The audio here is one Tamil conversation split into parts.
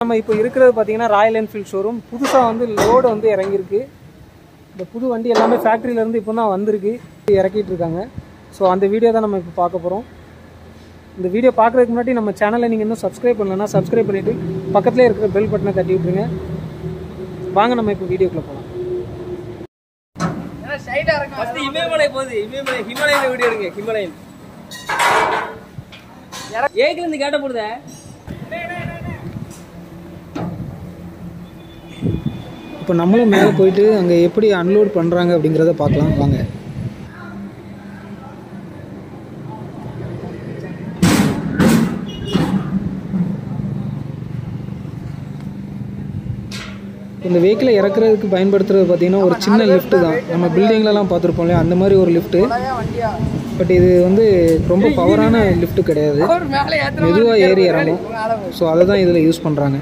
நம்ம இப்போ இருக்கிறது பார்த்தீங்கன்னா ராயல் என்ஃபீல்ட் ஷோரூம் புதுசாக வந்து லோடு வந்து இறங்கியிருக்கு இந்த புது வண்டி எல்லாமே ஃபேக்ட்ரியிலேருந்து இப்போ தான் வந்திருக்கு இறக்கிட்டு இருக்காங்க ஸோ அந்த வீடியோ தான் நம்ம இப்போ பார்க்க போகிறோம் இந்த வீடியோ பார்க்குறதுக்கு முன்னாடி நம்ம சேனலை நீங்கள் இன்னும் சப்ஸ்கிரைப் பண்ணலன்னா சப்ஸ்கிரைப் பண்ணிவிட்டு பக்கத்துலேயே இருக்கிற பெல் பட்டனை தட்டி விட்ருங்க வாங்க நம்ம இப்போ வீடியோக்குள்ளே போகலாம் ஃபர்ஸ்ட் இமயமலை போகுது இமயமலை ஹிமாலயன் வீடியோ எடுங்க ஹிமாலயன் ஏக்குல இருந்து கேட்ட போடுதே இப்போ நம்மளும் மேலே போயிட்டு அங்கே எப்படி அன்லோட் பண்ணுறாங்க அப்படிங்கிறத பார்க்கலாம் வாங்க இந்த வெஹிக்கிளை இறக்குறதுக்கு பயன்படுத்துறது பார்த்தீங்கன்னா ஒரு சின்ன லிஃப்ட் தான் நம்ம பில்டிங்லலாம் பார்த்துருப்போம் இல்லையா அந்த மாதிரி ஒரு லிஃப்ட்டு பட் இது வந்து ரொம்ப பவரான லிஃப்ட் கிடையாது மெதுவாக ஏறி இறங்கும் ஸோ அதை தான் இதில் யூஸ் பண்ணுறாங்க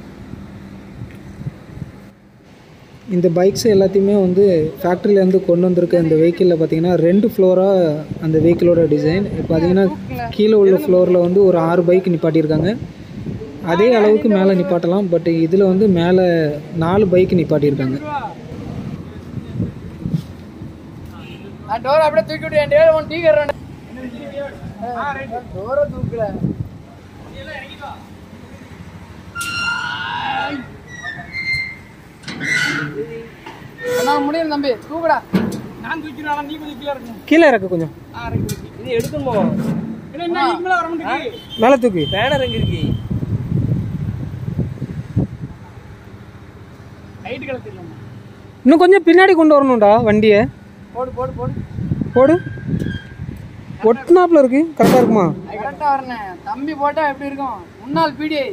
இந்த பைக்ஸ் எல்லாத்தையுமே வந்து ஃபேக்ட்ரியிலேருந்து கொண்டு வந்திருக்க இந்த வெஹிக்கிளில் பார்த்தீங்கன்னா ரெண்டு ஃப்ளோராக அந்த வெஹிக்கிளோட டிசைன் இப்போ பார்த்தீங்கன்னா கீழே உள்ள ஃப்ளோரில் வந்து ஒரு ஆறு பைக் நிப்பாட்டியிருக்காங்க அதே அளவுக்கு மேலே நிப்பாட்டலாம் பட் இதில் வந்து மேலே நாலு பைக் நிப்பாட்டியிருக்காங்க நான் டோர் அப்படியே தூக்கி விட்டு என் டேல ஒன் டீ கறேன் டோர தூக்கல நான் முடியும் தம்பி தூக்குடா நான் தூக்கிடுறேன் நீ கொஞ்சம் கீழே இருக்கணும் கீழே இறக்க கொஞ்சம் இது எடுக்கணும் இல்லை என்ன இதுக்கு மேலே வர மாட்டேங்குது மேலே தூக்கு பேனர் எங்க இருக்கு ஹைட்டு கிளத்து இல்லாம இன்னும் கொஞ்சம் பின்னாடி கொண்டு வரணும்டா வண்டியை போடு போடு போடு போடு ஒட்டுனாப்புல இருக்கு கரெக்டாக இருக்குமா கரெக்டா வரணும் தம்பி போட்டா எப்படி இருக்கும் முன்னாள் பிடிஐ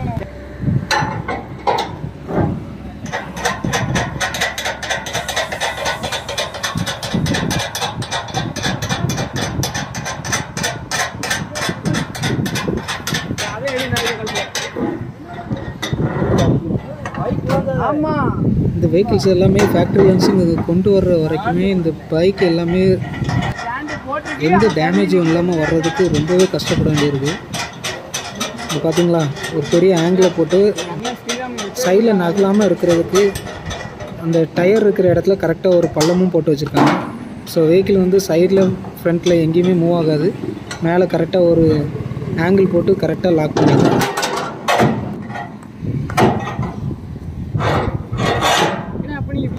ஆமா இந்த வெஹிக்கிள்ஸ் எல்லாமே ஃபேக்ட்ரிலேருந்து இங்கே கொண்டு வர்ற வரைக்குமே இந்த பைக் எல்லாமே ஸ்டாண்டு போட்டு எந்த டேமேஜும் இல்லாமல் வர்றதுக்கு ரொம்பவே கஷ்டப்பட வேண்டியிருக்கு இது பார்த்தீங்களா ஒரு பெரிய ஆங்கிளை போட்டு சைடில் நகலாமல் இருக்கிறதுக்கு அந்த டயர் இருக்கிற இடத்துல கரெக்டாக ஒரு பள்ளமும் போட்டு வச்சுருக்காங்க ஸோ வெஹிக்கிள் வந்து சைடில் ஃப்ரண்ட்டில் எங்கேயுமே மூவ் ஆகாது மேலே கரெக்டாக ஒரு ஆங்கிள் போட்டு கரெக்டாக லாக் பண்ணிக்கலாம் என்ன அப்ப நீ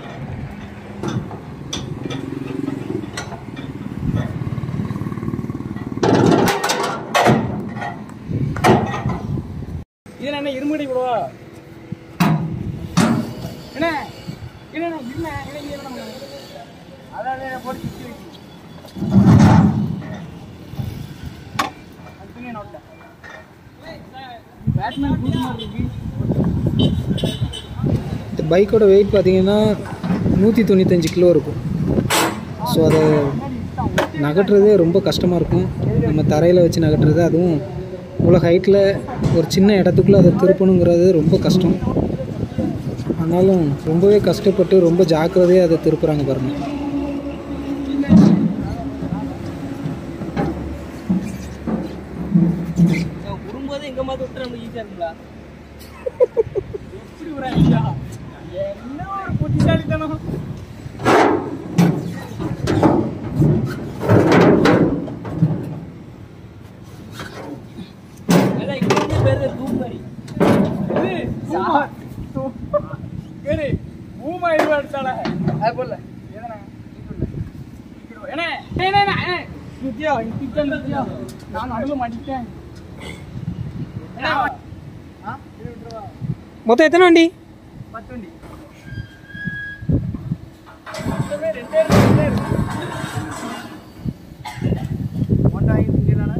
இதுல என்ன இருமுடி கூடவா என்ன என்ன என்ன இரும என்ன இங்க என்ன பண்ண அதான் போட்டு சுத்தி வைக்கணும் அது துணியை நோட்டேன் பேட்மேன் கூட்டு மாதிரி இருக்கு இந்த பைக்கோட வெயிட் பார்த்தீங்கன்னா நூற்றி தொண்ணூத்தஞ்சு கிலோ இருக்கும் ஸோ அதை நகட்டுறதே ரொம்ப கஷ்டமாக இருக்கும் நம்ம தரையில் வச்சு நகட்டுறது அதுவும் இவ்வளோ ஹைட்டில் ஒரு சின்ன இடத்துக்குள்ளே அதை திருப்பணுங்கிறது ரொம்ப கஷ்டம் ஆனாலும் ரொம்பவே கஷ்டப்பட்டு ரொம்ப ஜாக்கிரதையாக அதை திருப்புறாங்க பாருங்கள் உரும்போது எங்க மாதிரி விட்டு நமக்கு ஈஸியா இருக்குங்களா எப்படி ஒரு ஐடியா என்ன ஒரு புத்திசாலித்தனம் ஏன்னா இங்க இருந்து பேரு தூக்கு மாதிரி இது ஊமா. கேரு ஊமா இது எடுத்தால அது போல எதனா என்ன என்ன என்ன என்ன நித்யா நித்யா நித்யா நான் நடுவில் மாட்டிக்கிட்டேன் என்ன ஆ இது விட்டுருவா மொத்தம் எத்தனை வண்டி பத்து வண்டி மொத்தமே ரெண்டே ரெண்டே இருக்கு ஓட்ட வாங்கி திங்கலானா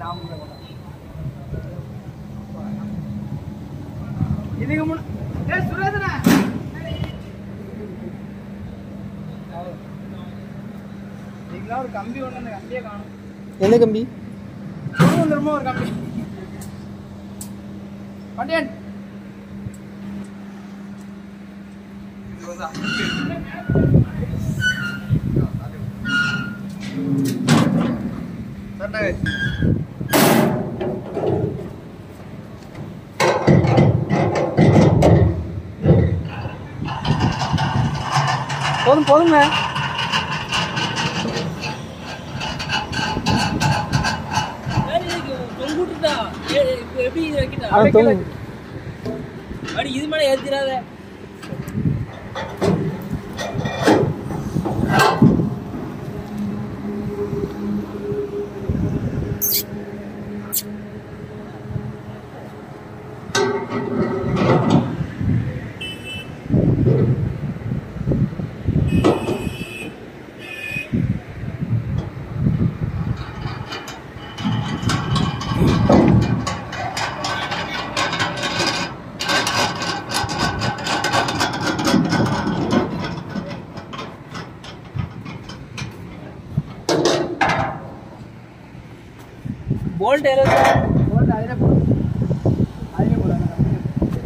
இதுக்கு முன்ன ஏ சுரேதனா இதுக்கெல்லாம் ஒரு கம்பி ஒன்று அந்த கம்பியே காணும் எந்த கம்பி வந்துருமோ ஒரு கம்பி பாண்டியன் போதும் போதுங்க தொங்குட்டுட்டா எப்படி இது வைக்கிட்டா அவன் தூங்கு அடி இது மேலே ஏற்றிடாத போல்ட் எல்லாம் போட்டு அதிலே போடு அதிலே போடு அந்த கம்பியிலே போடு.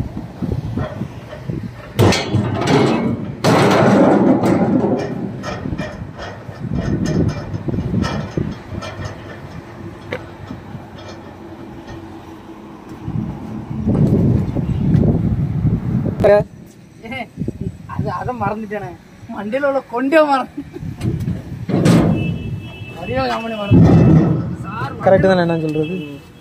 ஏ, அது அதை மறந்துட்டேனே மண்டியில் உள்ள கொண்டே மறந்து வடிவ கம்பெனி மறந்து கரெக்டு தானே நான் சொல்கிறது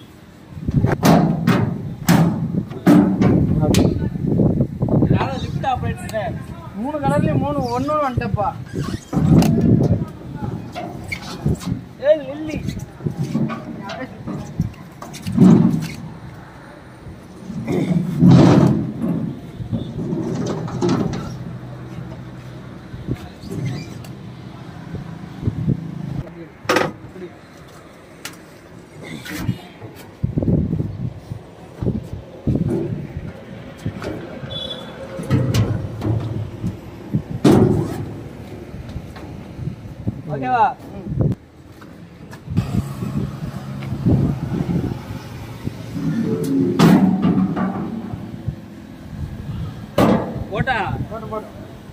லிஃப்ட் ஆப்ரேட்டர் மூணு கலர்லயும் மூணு ஒண்ணு வந்துட்டப்பா ஏ லில்லி ஓகேவா போட்டா போட்டு போட்டு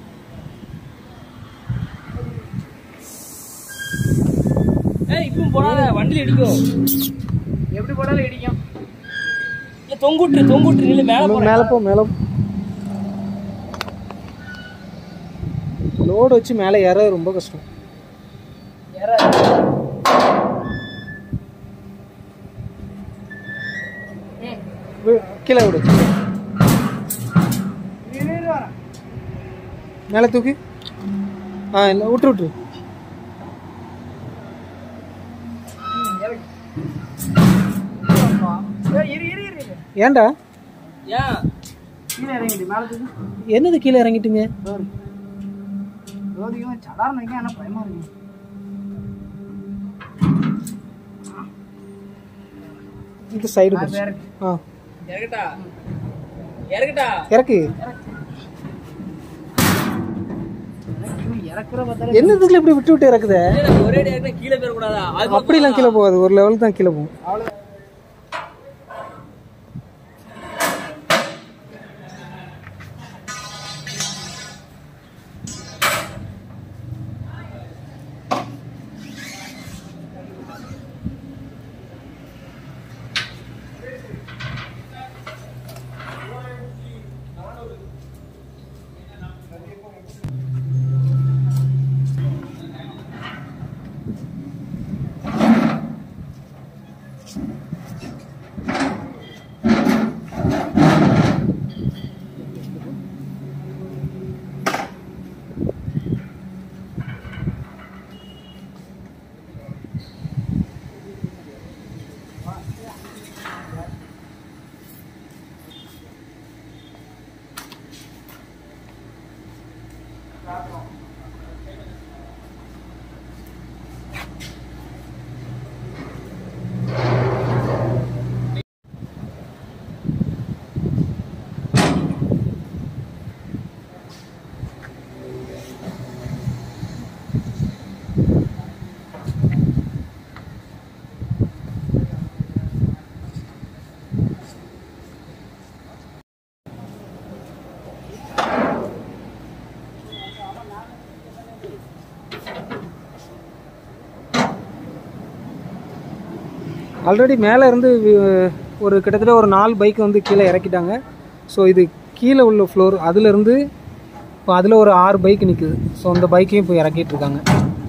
ஏய் இப்போ போடாத வண்டியில் இடிக்கும் எப்படி போட்டாலும் இடிக்கும் இல்ல தொங்குட்டு தொங்குட்டு நில்லு மேல போறேன் மேலே போ மேலே லோடு வச்சு மேலே ஏற ரொம்ப கஷ்டம் ஏறாது. ம், வி- கீழே விடு இரு, இரு, வரேன். மேலே தூக்கி ஆ இல்லை விட்டு விட்டுரு ம், இறங்கு. அப்பா. ஏய், இரு, இரு, இரு, இரு. ஏன்டா ஏன் கீழே இறங்கிடு மேலே தூக்கு என்னது கீழே இறங்கிட்டுங்க டோர் ஜோதிக்கும் சடார்னு வைக்க ஆனால் பயமா இருக்கு இந்த சைடு நான் பிடிச்சு. வேற ஆ இறக்கட்டா இறக்கட்டா இறக்கு இவன் இறக்குற பார்த்தாலே என்னதுக்குள்ள இப்படி விட்டு விட்டு இறக்குதே இல்ல, ஒரே அடி இறக்குனா கீழே போயிடக்கூடாதா அது அப்படிலாம் கீழே போகாது ஒரு லெவலுக்கு தான் கீழே போகும் அவ்வளோ ஆல்ரெடி மேலே இருந்து வி- ஒரு கிட்டத்தட்ட ஒரு நாலு பைக் வந்து கீழே இறக்கிட்டாங்க ஸோ இது கீழே உள்ள ஃப்ளோர் அதுலேருந்து இப்போ அதில் ஒரு ஆறு பைக் நிற்குது ஸோ அந்த பைக்கையும் இப்போ இறக்கிட்டு இருக்காங்க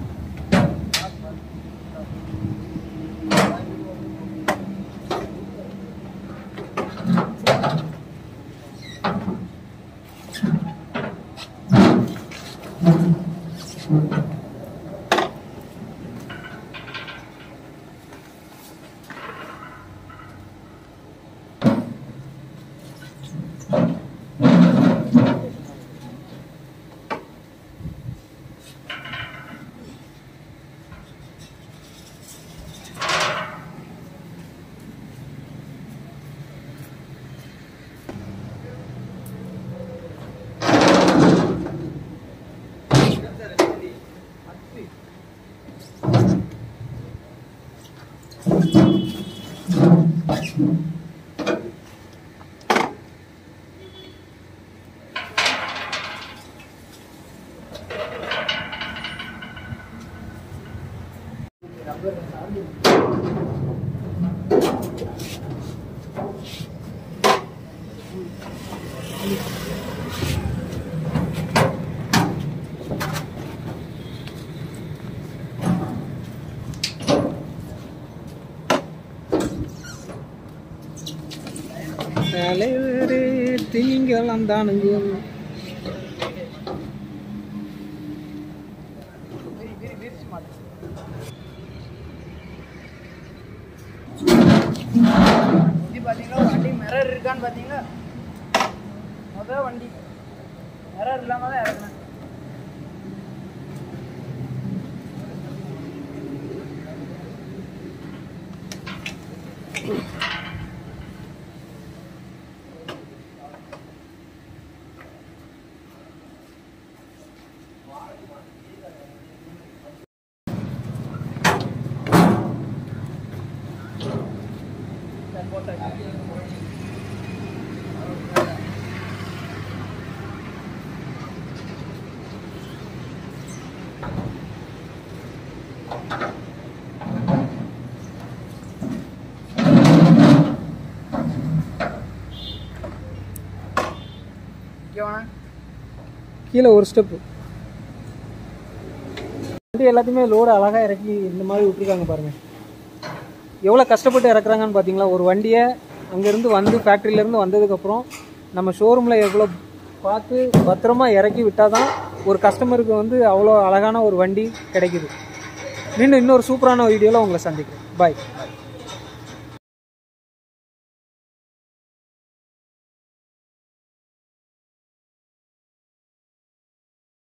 தலைவரே திங்கெல்லாம் தானுங்க இது பார்த்தீங்களா வண்டி மிரர் இருக்கான்னு பார்த்தீங்களா முதல் வண்டி மிரர் இல்லாமல் தான் இறக்குனேன் இங்கே வேணா கீழே ஒரு ஸ்டெப்பு வண்டி எல்லாத்தையுமே லோடு அழகாக இறக்கி இந்த மாதிரி விட்டுருக்காங்க பாருங்கள் எவ்வளோ கஷ்டப்பட்டு இறக்குறாங்கன்னு பார்த்தீங்களா ஒரு வண்டியை அங்கேருந்து வந்து ஃபேக்ட்ரியிலேருந்து வந்ததுக்கப்புறம் நம்ம ஷோரூமில் எவ்வளோ பார்த்து பத்திரமா இறக்கி விட்டால் தான் ஒரு கஸ்டமருக்கு வந்து அவ்வளோ அழகான ஒரு வண்டி கிடைக்குது மீண்டும் இன்னொரு சூப்பரான வீடியோவில் உங்களை சந்திக்கிறேன் பாய்